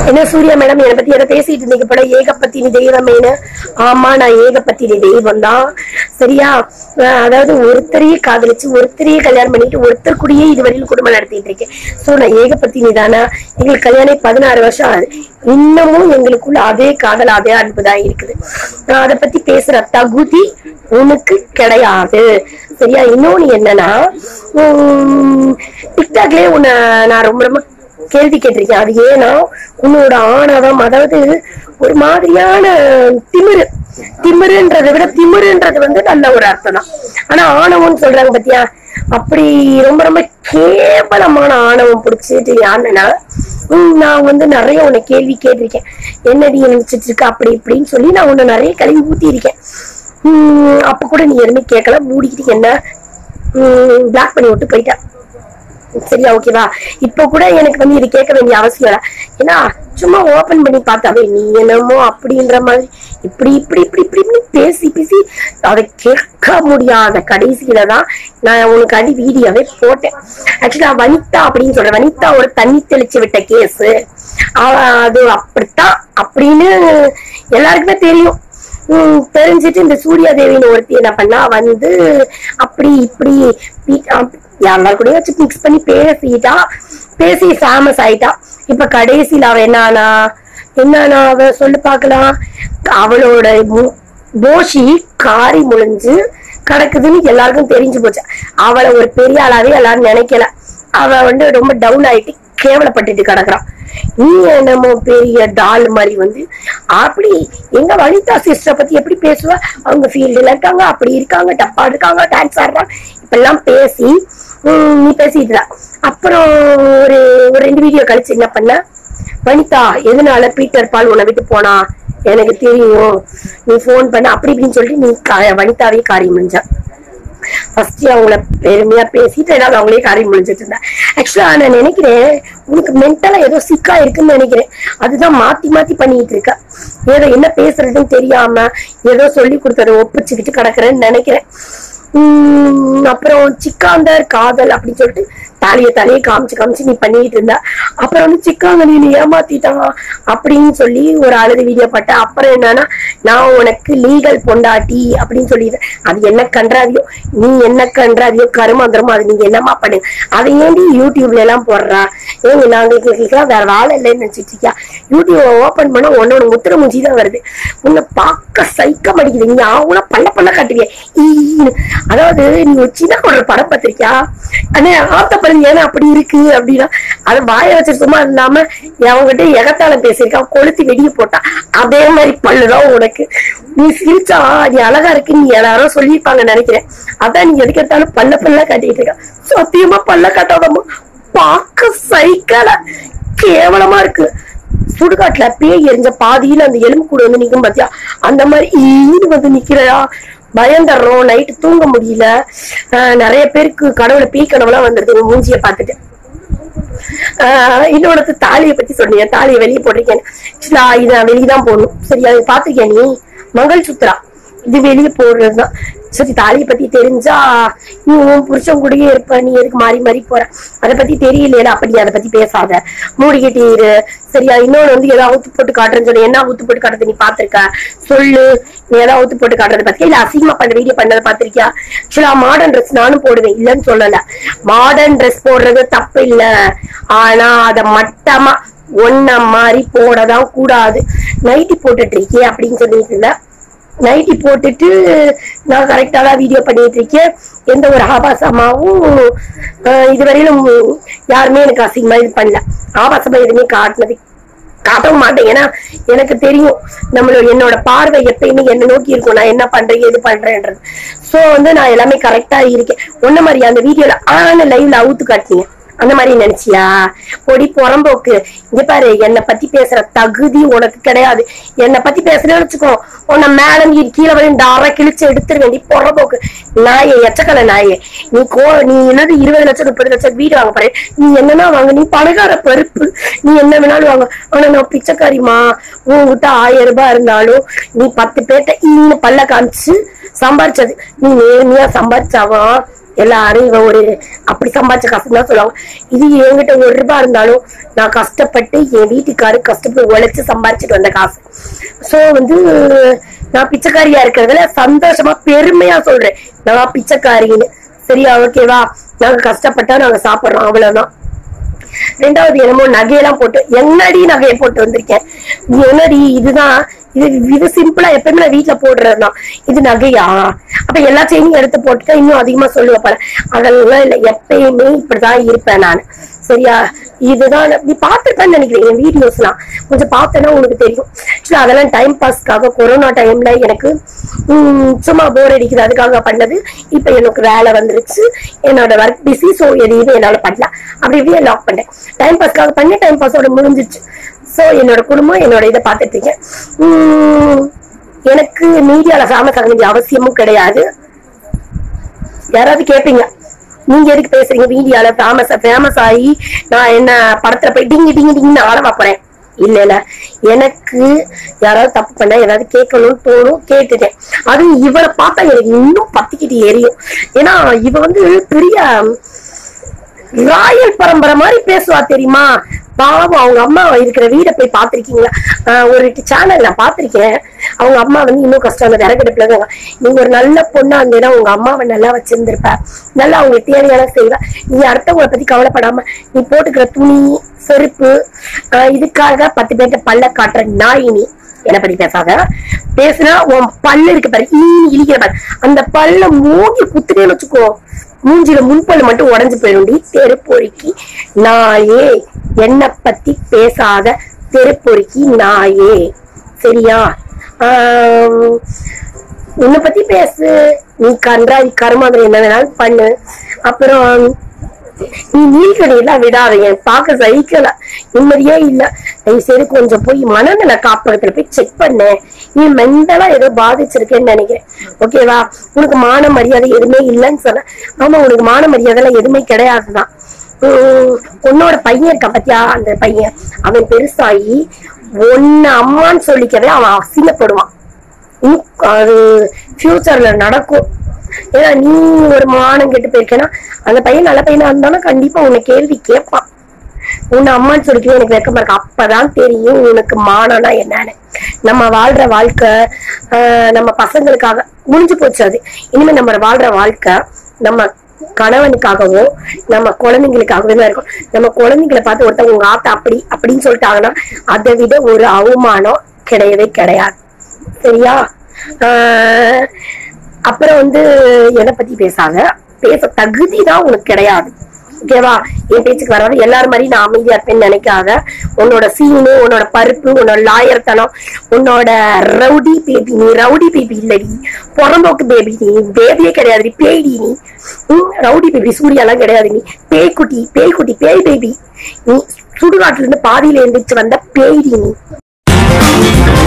என்ன சூர்யா மேடம் என்னை பத்தி எதை பேசிட்டு இருந்தீங்க போல ஏகப்பத்தினி தெய்வமேனு ஆமா நான் ஏகப்பத்தினி தெய்வம் தான் சரியா அஹ் அதாவது ஒருத்தரையே காதலிச்சு ஒருத்தரையே கல்யாணம் பண்ணிட்டு ஒருத்தர் கூடயே இதுவரையிலும் குடும்பம் நடத்திட்டு இருக்கேன் சோ நான் ஏகப்பத்தினி தானா எங்களுக்கு கல்யாணம் பதினாறு வருஷம் ஆகுது இன்னமும் எங்களுக்குள்ள அதே காதல் அதே அன்பு தான் இருக்குது நான் அதை பத்தி பேசுற தகுதி உனக்கு கிடையாது சரியா இன்னொன்னு என்னன்னா உம், டிக்டாக்லயே உன்னை நான் ரொம்ப ரொம்ப கேள்வி கேட்டிருக்கேன் அது ஏன்னா உன்னோட ஆணவம் அதாவது ஒரு மாதிரியான திமிரு திமிருன்றதை விட திமிருன்றது வந்து நல்ல ஒரு அர்த்தம் தான் ஆனா ஆணவம்னு சொல்றாங்க பாத்தியா அப்படி ரொம்ப ரொம்ப கேவலமான ஆணவம் பிடிச்சிட்டு யாருன்னா உம், நான் வந்து நிறைய உன்னை கேள்வி கேட்டிருக்கேன் என்னடி நினைச்சிட்டு இருக்க அப்படி இப்படின்னு சொல்லி நான் உன்னை நிறைய கழுவி ஊத்தி இருக்கேன் உம், அப்ப கூட நீ எதுவுமே கேட்கல மூடிக்கிட்டு என்ன பிளாக் பண்ணி விட்டு போயிட்டேன் சரியா ஓகேவா இப்ப கூட எனக்கு வந்து இது கேட்க வேண்டிய அவசியம் இல்ல ஏன்னா சும்மா ஓபன் பண்ணி பார்த்தாவே நீ என்னமோ அப்படின்ற மாதிரி இப்படி இப்படி இப்படி இப்படி இப்படி பேசி பேசி அதை கேட்க முடியாத கடைசியில தான் நான் உனக்கு அடி வீடியோவே போட்டேன் ஆக்சுவலா வனிதா அப்படின்னு சொல்றேன் வனிதா ஒரு தண்ணி தெளிச்சு விட்ட கேஸ் அது அப்படித்தான் அப்படின்னு எல்லாருக்குமே தெரியும் உம் தெரிஞ்சுட்டு இந்த சூர்யா தேவின்னு ஒருத்தி என்ன பண்ணா வந்து அப்படி இப்படி வீ- அப்- எல்லாரும் கூட வச்சு மிக்ஸ் பண்ணி பேசிட்டா பேசி ஃபேமஸ் ஆயிட்டா இப்ப கடைசியில அவ என்னானா என்னானா அவ சொல்லு பார்க்கலாம் அவளோட மு- போஷி காரி முழிஞ்சு கிடக்குதுன்னு எல்லாருக்கும் தெரிஞ்சு போச்சு அவளை ஒரு பெரிய ஆளாவே எல்லாரும் நினைக்கல அவ வந்து ரொம்ப டவுன் ஆயிட்டு கேவலப்பட்டுட்டு கிடக்குறான் நீ என்னமோ பெரிய டால் மாதிரி வந்து அப்படி எங்க வனிதா சிஸ்டரை பத்தி எப்படி பேசுவ அவங்க ஃபீல்டுல இருக்காங்க அப்படி இருக்காங்க டப்பா இருக்காங்க டான்ஸ் ஆடுறாங்க இப்பெல்லாம் பேசி உம், நீ பேசிட்டு இருந்த. அப்புறம் ஒரு ஒரு ரெண்டு வீடியோ கழிச்சு என்ன பண்ண வனிதா எதனால பீட்டர் பால் உன்னை விட்டு போனா எனக்கு தெரியும் நீ ஃபோன் பண்ண அப்படி இப்படின்னு சொல்லிட்டு நீ கா- வனிதாவே காரியம் முடிஞ்ச ஃபர்ஸ்ட் அவங்கள பெருமையா பேசிட்டு ஏதாவது அவங்களே காரியம் முடிஞ்சிட்டு இருந்தேன் ஆக்சுவலா நான் நினைக்கிறேன் உனக்கு மென்டலா ஏதோ சிக்கா இருக்குன்னு நினைக்கிறேன் அதுதான் மாத்தி மாத்தி பண்ணிட்டு இருக்க ஏதோ என்ன பேசுறதுன்னு தெரியாம ஏதோ சொல்லி கொடுத்ததை ஒப்பிச்சுக்கிட்டு கிடக்குறேன்னு நினைக்கிறேன் உம் அப்புறம் சிக்காந்தர் காதல் அப்படின்னு சொல்லிட்டு தாலிய தலையை காமிச்சு காமிச்சு நீ பண்ணிட்டு இருந்த அப்புறம் வந்து சிக்காந்தர் நீ ஏமாத்திட்டான் அப்படின்னு சொல்லி ஒரு அழுது வீடியோ பட்ட அப்புறம் என்னன்னா நான் உனக்கு லீகல் பொண்டாட்டி அப்படின்னு சொல்லிடுறேன் அது என்ன கன்றாவியோ நீ என்ன கன்றாவியோ கருமாந்திரமோ அது நீங்க என்னமா பண்ணுங்க அதை ஏண்டி யூடியூப்ல எல்லாம் போடுறா ஏங்க நாங்களுக்கு வேற வேலை இல்லைன்னு நினைச்சிட்டு இருக்கியா யூடியூப் ஓபன் பண்ண உன்னோட முத்திர மூஞ்சி தான் வருது உன்னை பார்க்க சைக்க மாட்டேங்குது நீ ஆகுனா பல்ல பல்ல காட்டுவிய ஈன்னு. அதாவது நீ ஒரு சின்ன ஒரு படம் பார்த்திருக்கியா அண்ணே ஆத்த பாருங்க ஏன்னா அப்படி இருக்கு அப்படின்னா அதை வாய வச்சு சும்மா இல்லாம அவங்ககிட்ட எகத்தாலம் பேசியிருக்கான் கொளுத்தி வெடிய போட்டா அதே மாதிரி பல்லுதான் உனக்கு நீ சிரிச்சா நீ அழகா இருக்கு நீ எல்லாரும் சொல்லியிருப்பாங்க நினைக்கிறேன் அதான் நீ எதுக்கு எடுத்தாலும் பல்ல பல்ல காட்டிட்டு இருக்க சத்தியமா பல்ல காட்டாதம்மா பார்க்க சைக்கல கேவலமா இருக்கு சுடுகாட்டுல பேய் எரிஞ்ச பாதியில அந்த எலும்பு கூட வந்து நிக்கும் பாத்தியா அந்த மாதிரி ஈடு வந்து நிக்கிறா பயந்துடுறோம் நைட்டு தூங்க முடியல ஆஹ் நிறைய பேருக்கு கடவுளை பேய் கனவுலாம் வந்துருது உன் மூஞ்சிய பார்த்துட்டு ஆஹ் இன்னொரு தாலியை பத்தி சொன்னீங்க தாலியை வெளியே போட்டிருக்கேன் ஆக்சுவலா இதை நான் வெளியே தான் போடணும் சரி அதை பாத்திருக்கியா நீ மங்கள் சுத்ரா இது வெளியே போடுறதுதான் சரி தாலியை பத்தி தெரிஞ்சா நீ உன் புருஷன் கூடயே இருப்ப நீ எதுக்கு மாறி மாறி போற அதை பத்தி தெரியலையா அப்படி அதை பத்தி பேசாத மூடிக்கிட்டு இரு சரியா இன்னொன்னு வந்து ஏதாவது ஊத்து போட்டு காட்டுறேன்னு சொல்லி என்ன ஊத்து போட்டு காட்டுறது நீ பாத்திருக்க சொல்லு நீ ஏதாவது ஊத்து போட்டு காட்டுறது பாத்தியா இல்ல அசிங்கமா பண்ண வீடியோ பண்ணதை பாத்திருக்கியா ஆக்சுவலா மாடர்ன் ட்ரெஸ் நானும் போடுவேன் இல்லைன்னு சொல்லல மாடர்ன் ட்ரெஸ் போடுறது தப்பு இல்ல ஆனா அத மட்டமா ஒன்ன மாதிரி போடதான் கூடாது நைட்டி போட்டுட்டு இருக்கே அப்படின்னு சொல்லிட்டு இருந்த நைட்டி போட்டுட்டு நான் கரெக்டா தான் வீடியோ பண்ணிட்டு இருக்கேன் எந்த ஒரு ஆபாசமாவும் ஆஹ் இதுவரையிலும் யாருமே எனக்கு அசிங்கமா இது பண்ணல ஆபாசமா எதுவுமே காட்டினது காட்டவும் மாட்டேன் ஏன்னா எனக்கு தெரியும் நம்மளோட என்னோட பார்வை எப்பயுமே என்ன நோக்கி இருக்கும் நான் என்ன பண்றேன் எது பண்றேன்றது சோ வந்து நான் எல்லாமே கரெக்டா இருக்கேன் ஒன்ன மாதிரி அந்த வீடியோல ஆன லைவ்ல அவுத்து காட்டினீங்க அந்த மாதிரி நினைச்சியா பொடி புறம்போக்கு இங்க பாரு என்னை பத்தி பேசுற தகுதி உனக்கு கிடையாது என்னை பத்தி பேசுறேன்னு வச்சுக்கோ உன்னை மேல நீ கீழே வந்து டாரா கிழிச்சு எடுத்துரு வேண்டி புறம்போக்கு நாயே எச்சக்கலை நாயே நீ கோ நீ என்னது இருபது லட்சம் முப்பது லட்சம் வீடு வாங்க பாரு நீ என்னன்னா வாங்க நீ பணக்கார பருப்பு நீ என்ன வேணாலும் வாங்க ஆனா நான் பிச்சைக்காரிமா உன்கிட்ட ஆயிரம் ரூபாய் இருந்தாலும் நீ பத்து பேர்ட்ட ஈன்னு பல்ல காமிச்சு சம்பாரிச்சது நீ நேர்மையா சம்பாரிச்சாவா எல்லாரும் இவ ஒரு அப்படி சம்பாதிச்ச காசு தான் சொல்லுவாங்க இது என்கிட்ட ஒரு ரூபாய் இருந்தாலும் நான் கஷ்டப்பட்டு என் வீட்டுக்காரு கஷ்டப்பட்டு உழைச்சு சம்பாரிச்சிட்டு வந்த காசு சோ வந்து நான் பிச்சைக்காரியா இருக்கிறதுல சந்தோஷமா பெருமையா சொல்றேன் நான் பிச்சைக்காரின்னு சரியா ஓகேவா நாங்க கஷ்டப்பட்டா நாங்க சாப்பிடுறோம் அவ்வளவுதான் ரெண்டாவது என்னமோ நகையெல்லாம் போட்டு என்னடி நகையை போட்டு வந்திருக்கேன் இது என்னடி இதுதான் இது இது சிம்பிளா எப்பயுமே நான் வீட்டுல போடுறதுதான் இது நகையா அப்ப எல்லா செயினையும் எடுத்து போட்டுட்டா இன்னும் அதிகமா சொல்லுவேன் பாரு அதெல்லாம் இல்ல எப்பயுமே இப்படிதான் இருப்பேன் நான் சரியா இதுதான் நான் நீ பார்த்திருப்பேன்னு நினைக்கிறேன் என் வீடியோஸ்லாம் கொஞ்சம் பார்த்தேன்னா உனக்கு தெரியும் Actually, அதெல்லாம் டைம் பாஸ்க்காக கொரோனா டைம்ல எனக்கு உம், சும்மா போர் அடிக்குது அதுக்காக பண்ணது இப்ப எனக்கு வேலை வந்துருச்சு என்னோட ஒர்க் பிஸி ஸோ எதையுமே என்னால பண்ணலாம் அப்படி இப்படியே லாக் பண்ணேன் டைம் பாஸ்க்காக பண்ணி டைம் பாஸோட முடிஞ்சிருச்சு ஸோ என்னோட குடும்பம் என்னோட இதை பார்த்துட்டு இருக்கேன் உம், எனக்கு மீடியால ஃபேமஸ் ஆக வேண்டிய அவசியமும் கிடையாது யாராவது கேட்பீங்க நீங்க எதுக்கு பேசுறீங்க மீடியால ஃபேமஸ் ஃபேமஸ் ஆகி நான் என்ன படத்துல போய் டிங்கி டிங்கி டிங்கின்னு ஆளவா போறேன் இல்ல இல்ல எனக்கு யாராவது தப்பு பண்ணா ஏதாவது கேட்கணும்னு தோணும் கேட்டுட்டேன் அதுவும் இவரை பார்த்தா எனக்கு இன்னும் பத்திக்கிட்டு எரியும் ஏன்னா இவ வந்து பெரிய ராயல் பரம்பரை மாதிரி பேசுவா தெரியுமா பாவம் அவங்க அம்மா இருக்கிற வீட போய் பாத்திருக்கீங்களா ஆஹ் ஒரு சேனல் நான் பாத்திருக்கேன் அவங்க அம்மா வந்து இன்னும் கஷ்டம் அந்த விறகடுப்புல இருக்காங்க நீங்க ஒரு நல்ல பொண்ணா இருந்தீங்கன்னா உங்க அம்மாவை நல்லா வச்சிருந்திருப்ப நல்லா அவங்களுக்கு தேவையான செய்வ நீ அடுத்தவங்களை பத்தி கவலைப்படாம நீ போட்டுக்கிற துணி செருப்பு ஆஹ் இதுக்காக பத்து பேர்ட்ட பல்ல காட்டுற நாய் நீ என்ன பத்தி பேசாத பேசுனா உன் பல்லு இருக்கு பாரு ஈ இழிக்கிற பாரு அந்த பல்ல மூங்கி குத்துட்டேன்னு வச்சுக்கோ மூஞ்சில முன்பல் மட்டும் உடைஞ்சு போயிடும்டி தெருப்பொறுக்கி நாயே என்ன பத்தி பேசாத தெருப்பொறுக்கி நாயே சரியா ஆஹ் உன்னை பத்தி பேசு நீ கன்றாவி கருமாதிரி என்ன வேணாலும் பண்ணு அப்புறம் நீ நீல்கணி எல்லாம் விடாதீங்க பார்க்க சகிக்கல நிம்மதியே இல்ல தயவு செய்து கொஞ்சம் போய் மனநல காப்பகத்துல போய் செக் பண்ணு நீ மென்டலா ஏதோ பாதிச்சிருக்கேன்னு நினைக்கிறேன் ஓகேவா உனக்கு மான மரியாதை எதுவுமே இல்லைன்னு சொன்ன ஆமா உனக்கு மான மரியாதை எல்லாம் எதுவுமே கிடையாதுதான் உம், உன்னோட பையன் இருக்கான் பாத்தியா அந்த பையன் அவன் பெருசாகி ஒன்னு அம்மான்னு சொல்லிக்கவே அவன் அசிங்கப்படுவான் இன்னும் அது ஃபியூச்சர்ல நடக்கும் ஏன்னா நீ ஒரு மானம் கெட்டு போயிருக்கேன்னா அந்த பையன் நல்ல பையனா இருந்தாலும் கண்டிப்பா உன்னை கேள்வி கேட்பான் உன்னை அம்மான்னு சொல்லிக்கவே எனக்கு வெக்கமா இருக்கு அப்பதான் தெரியும் உனக்கு மானம்னா என்னன்னு நம்ம வாழ்ற வாழ்க்கை ஆஹ் நம்ம பசங்களுக்காக முடிஞ்சு போச்சு அது இனிமே நம்ம வாழ்ற வாழ்க்கை நம்ம கணவனுக்காகவோ நம்ம குழந்தைங்களுக்காகவே தான் இருக்கும் நம்ம குழந்தைங்களை பார்த்து ஒருத்தவங்க உங்க ஆத்தா அப்படி அப்படின்னு சொல்லிட்டாங்கன்னா அதை விட ஒரு அவமானம் கிடையவே கிடையாது சரியா ஆஹ் அப்புறம் வந்து எதை பத்தி பேசாத பேச தகுதி தான் உனக்கு கிடையாது ஓகேவா என் பேச்சுக்கு வராது எல்லாரும் மாதிரி நான் அமைதியா இருப்பேன்னு நினைக்காத உன்னோட சீனு உன்னோட பருப்பு உன்னோட லாயர்த்தனம் உன்னோட ரவுடி பேபி நீ ரவுடி பேபி இல்லடி புறம்போக்கு பேபி நீ பேபியே கிடையாது நீ பேய்டி நீ ம், ரவுடி பேபி சூர்யாலாம் கிடையாது நீ பேய்க்குட்டி பேய்க்குட்டி பேய் பேபி நீ சுடுகாட்டுல இருந்து பாதியில எந்திரிச்சு வந்த பேய்டி நீ